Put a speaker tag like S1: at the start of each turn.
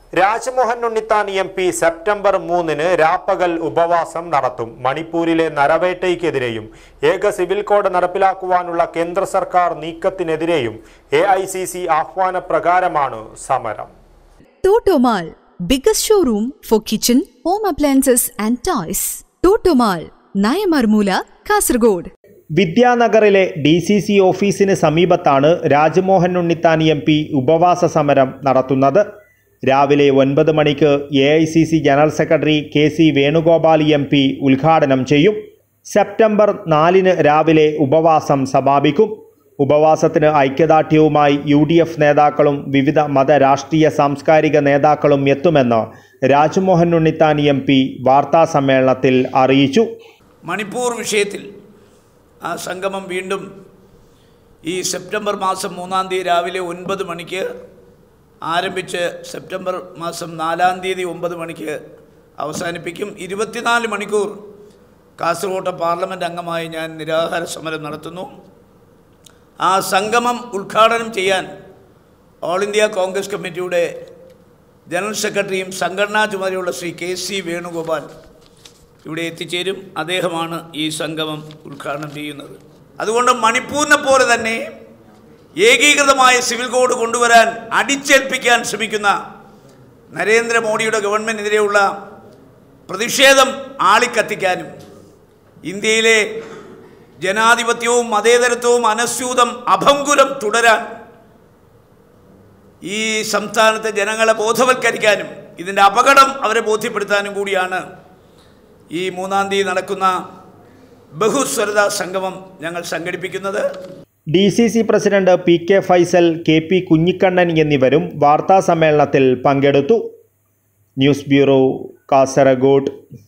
S1: Rajmohan Unnithan M P September മൂന്നിന് രാപ്പകൽ ഉപവാസം നടത്തും മണിപ്പൂരിലെ നരവേട്ടയ്ക്കെതിരെയും ഏക സിവിൽ കോഡ് നടപ്പിലാക്കുവാനുള്ള കേന്ദ്ര സർക്കാർ നീക്കത്തിനെതിരെയും എ ഐ സി സി ആഹ്വാന പ്രകാരമാണ് സമരം
S2: Totomal, biggest showroom for kitchen, home appliances and toys. Totomal, Nayamarmula, Kasargod.
S1: വിദ്യാനഗറിലെ ഡി സി സി ഓഫീസിന് സമീപത്താണ് രാജ്മോഹൻ ഉണ്ണിത്താൻ എം പി ഉപവാസ സമരം നടത്തുന്നത് രാവിലെ ഒൻപത് മണിക്ക് A I C C general secretary K C Venugopal M P ഉദ്ഘാടനം ചെയ്യും സെപ്റ്റംബർ നാലിന് രാവിലെ ഉപവാസം സമാപിക്കും ഉപവാസത്തിന് ഐക്യദാർഢ്യവുമായി യു ഡി എഫ് നേതാക്കളും വിവിധ മത രാഷ്ട്രീയ സാംസ്കാരിക നേതാക്കളും എത്തുമെന്ന് രാജ്മോഹൻ ഉണ്ണിത്താൻ എം പി വാർത്താസമ്മേളനത്തിൽ അറിയിച്ചു
S3: മണിപ്പൂർ വിഷയത്തിൽ ആ സംഗമം വീണ്ടും ഈ സെപ്റ്റംബർ മാസം മൂന്നാം തീയതി രാവിലെ ഒൻപത് മണിക്ക് ആരംഭിച്ച് സെപ്റ്റംബർ മാസം നാലാം തീയതി ഒമ്പത് മണിക്ക് അവസാനിപ്പിക്കും ഇരുപത്തിനാല് മണിക്കൂർ കാസർഗോട്ടെ പാർലമെൻറ്റ് അംഗമായി ഞാൻ നിരാഹാര സമരം നടത്തുന്നു ആ സംഗമം ഉദ്ഘാടനം ചെയ്യാൻ ഓൾ ഇന്ത്യ കോൺഗ്രസ് കമ്മിറ്റിയുടെ ജനറൽ സെക്രട്ടറിയും സംഘടനാ ചുമതലയുള്ള ശ്രീ കെ സി വേണുഗോപാൽ ഇവിടെ എത്തിച്ചേരും അദ്ദേഹമാണ് ഈ സംഗമം ഉദ്ഘാടനം ചെയ്യുന്നത് അതുകൊണ്ട് മണിപ്പൂരിനെ പോലെ തന്നെ ഏകീകൃതമായ സിവിൽ കോഡ് കൊണ്ടുവരാൻ അടിച്ചേൽപ്പിക്കാൻ ശ്രമിക്കുന്ന നരേന്ദ്രമോദിയുടെ ഗവൺമെൻറ്റിനെതിരെയുള്ള പ്രതിഷേധം ആളിക്കത്തിക്കാനും ഇന്ത്യയിലെ ജനാധിപത്യവും മതേതരത്വവും അനസ്യൂതം അഭംഗുരം തുടരാൻ ഈ സംസ്ഥാനത്തെ ജനങ്ങളെ ബോധവൽക്കരിക്കാനും ഇതിൻ്റെ അപകടം അവരെ ബോധ്യപ്പെടുത്താനും കൂടിയാണ് ഈ മൂന്നാം തീയതി നടക്കുന്ന ബഹുസ്വരത സംഗമം ഞങ്ങൾ സംഘടിപ്പിക്കുന്നത്
S1: D C C president P K Faisal K P Kunhikannan എന്നിവരും വാർത്താ സമ്മേളനത്തിൽ പങ്കെടുത്തു ന്യൂസ് ബ്യൂറോ കാസർഗോഡ്